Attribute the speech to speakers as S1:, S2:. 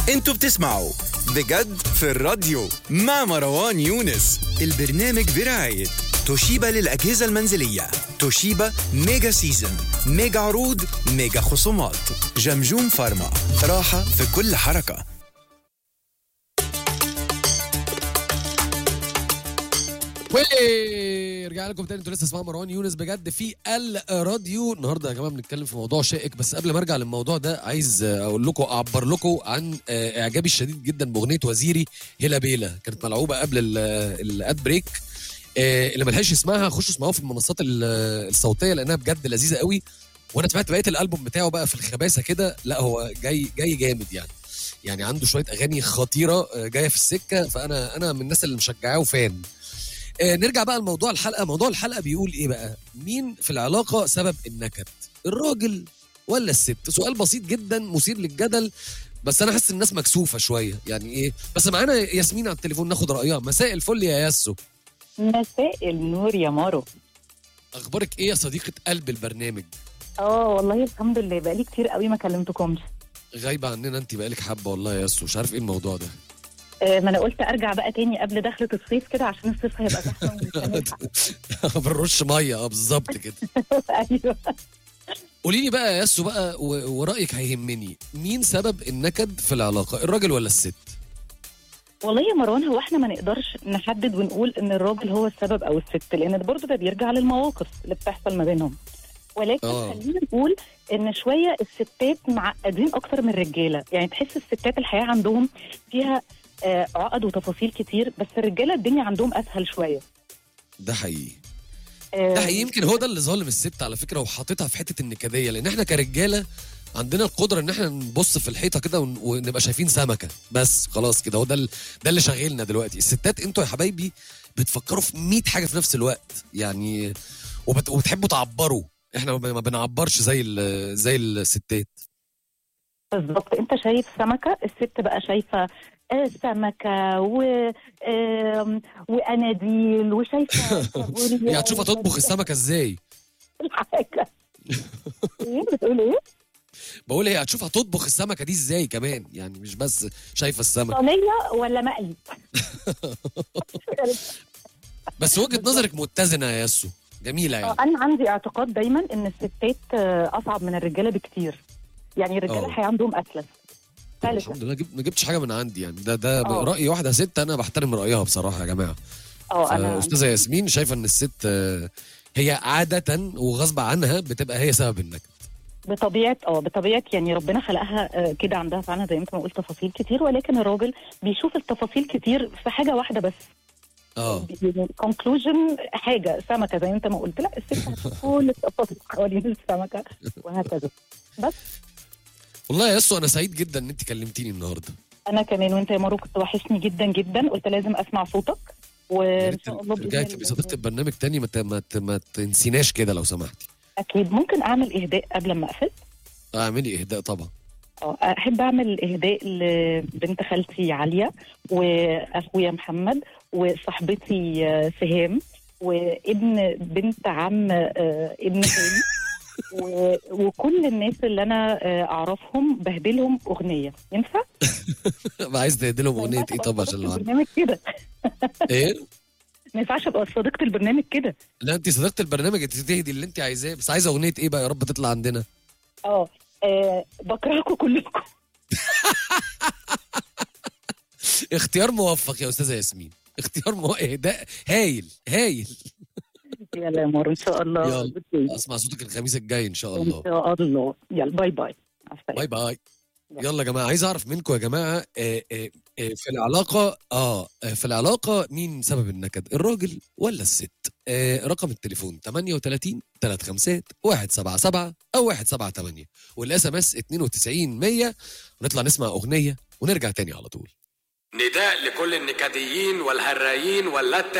S1: انتوا بتسمعوا بجد في الراديو مع مروان يونس البرنامج برعاية توشيبا للأجهزة المنزلية توشيبا ميجا سيزن ميجا عروض ميجا خصومات جمجوم فارما راحة في كل حركة
S2: ورجع لكم تاني انتوا لسه اسمعوا مروان يونس بجد في الراديو النهارده يا جماعه بنتكلم في موضوع شائك بس قبل ما ارجع للموضوع ده عايز اقول لكم اعبر لكم عن آه، اعجابي الشديد جدا باغنيه وزيري هيلا بيلا كانت ملعوبه قبل الاد بريك آه، اللي ملحقش يسمعها خشوا اسمعوها في المنصات ال- الصوتيه لانها بجد لذيذه قوي وانا سمعت بقيه الالبوم بتاعه بقى في الخباثه كده لا هو جاي جاي جامد يعني يعني عنده شويه اغاني خطيره آه، جايه في السكه فانا انا من الناس اللي مشجعاه وفان آه، نرجع بقى لموضوع الحلقه موضوع الحلقه بيقول ايه بقى مين في العلاقه سبب النكد الراجل ولا الست سؤال بسيط جدا مثير للجدل بس انا حاسس الناس مكسوفه شويه يعني ايه بس معانا ياسمين على التليفون ناخد رايها مساء الفل يا ياسو
S3: مساء النور يا مارو
S2: اخبارك ايه يا صديقه قلب البرنامج
S3: اه والله الحمد لله بقالي كتير قوي ما كلمتكمش
S2: غايبه عننا انت بقالك حبه والله يا ياسو مش عارف ايه الموضوع ده
S3: آه ما انا قلت ارجع بقى تاني قبل دخلة الصيف كده عشان الصيف هيبقى زحمه ومش هنلحق.
S2: بنرش ميه اه بالظبط كده
S3: ايوه
S2: قولي لي بقى يا ياسو بقى و- ورايك هيهمني مين سبب النكد في العلاقه الراجل ولا الست
S3: والله يا مروان هو احنا ما نقدرش نحدد ونقول ان الراجل هو السبب او الست لان ده برضه ده بيرجع للمواقف اللي بتحصل ما بينهم ولكن
S2: آه.
S3: خلينا نقول ان شويه الستات معقدين اكتر من الرجاله يعني تحس الستات الحياه عندهم فيها آه، عقد وتفاصيل كتير بس الرجاله الدنيا عندهم اسهل شويه
S2: ده حقيقي
S3: آه،
S2: ده حقيقي يمكن هو ده اللي ظالم الست على فكره وحاططها في حته النكديه لان احنا كرجاله عندنا القدره ان احنا نبص في الحيطه كده ون- ونبقى شايفين سمكه بس خلاص كده هو ده ال- ده اللي شاغلنا دلوقتي الستات انتوا يا حبايبي بتفكروا في 100 حاجه في نفس الوقت يعني وبت... وبتحبوا تعبروا احنا ما بنعبرش زي ال... زي الستات
S3: بالظبط انت شايف سمكه الست بقى شايفه آه، سمكه و آم، واناديل وشايفه كابوريا
S2: هي هتشوف هتطبخ السمكه ازاي
S3: حاجه ايه بتقول ايه؟
S2: بقول هي هتشوف هتطبخ السمكه دي ازاي كمان يعني مش بس شايفه السمكه
S3: صينيه ولا مقلي؟
S2: بس وجهه نظرك متزنه يا ياسو جميله يعني
S3: انا عندي اعتقاد دايما ان الستات آه، اصعب من الرجاله بكتير يعني الرجاله
S2: اه.
S3: الحياه عندهم اسلس سلسه
S2: الحمد لله جبت- ما جبتش حاجه من عندي يعني ده ده
S3: اه.
S2: راي واحده ست انا بحترم رايها بصراحه يا جماعه
S3: اه انا
S2: استاذه ياسمين شايفه ان الست آه، هي عاده وغصب عنها بتبقى هي سبب النكد
S3: بطبيعه اه بطبيعه يعني ربنا خلقها آه، كده عندها فعلا زي ما انت ما قلت تفاصيل كتير ولكن الراجل بيشوف التفاصيل كتير في حاجه واحده بس
S2: اه
S3: كونكلوجن حاجه سمكه زي ما انت ما قلت لا الست هتشوف كل التفاصيل حوالين السمكه وهكذا بس
S2: والله يا ياسو انا سعيد جدا ان انت كلمتيني النهارده
S3: انا كمان وانت يا مارو كنت وحشني جدا جدا قلت لازم اسمع صوتك
S2: يا
S3: وان
S2: ريت
S3: شاء الله
S2: ترجعي
S3: بإذن
S2: تبقي
S3: الله-
S2: صديقه البرنامج تاني ما ت- ما ت- ما تنسيناش كده لو سمحتي
S3: اكيد ممكن اعمل اهداء قبل ما اقفل
S2: اعملي اهداء طبعا
S3: اه احب اعمل اهداء لبنت خالتي عليا واخويا محمد وصاحبتي آه، سهام وابن بنت عم آه، ابن خالي و- وكل الناس اللي انا آه، اعرفهم بهدلهم اغنيه ينفع؟
S2: عايز تهدي لهم
S3: ما
S2: اغنيه
S3: ينفعش
S2: ايه
S3: أبقى
S2: طبعا
S3: صديقة
S2: عشان لو عندي
S3: البرنامج كده
S2: ايه
S3: ما ينفعش ابقى صديقه البرنامج كده
S2: لا انت صديقه البرنامج انت تهدي اللي انت عايزاه بس عايزه اغنيه ايه بقى يا رب تطلع عندنا
S3: اه آه، بكرهكم كلكم
S2: اختيار موفق يا استاذه ياسمين اختيار مو... اهداء هايل هايل
S3: يلا يا مارو ان شاء الله
S2: يلا.
S3: بالخير.
S2: اسمع صوتك الخميس الجاي ان شاء
S3: ان
S2: الله
S3: شاء الله يلا باي باي مع السلامة.
S2: باي باي يلا يا جماعه عايز اعرف منكم يا جماعه آه، آه، آه، في العلاقه اه آه، في العلاقه مين سبب النكد الراجل ولا الست آه، رقم التليفون 38 35 177 او 178 والاس ام اس 92 100 ونطلع نسمع اغنيه ونرجع تاني على طول
S4: نداء لكل النكديين والهرايين واللتة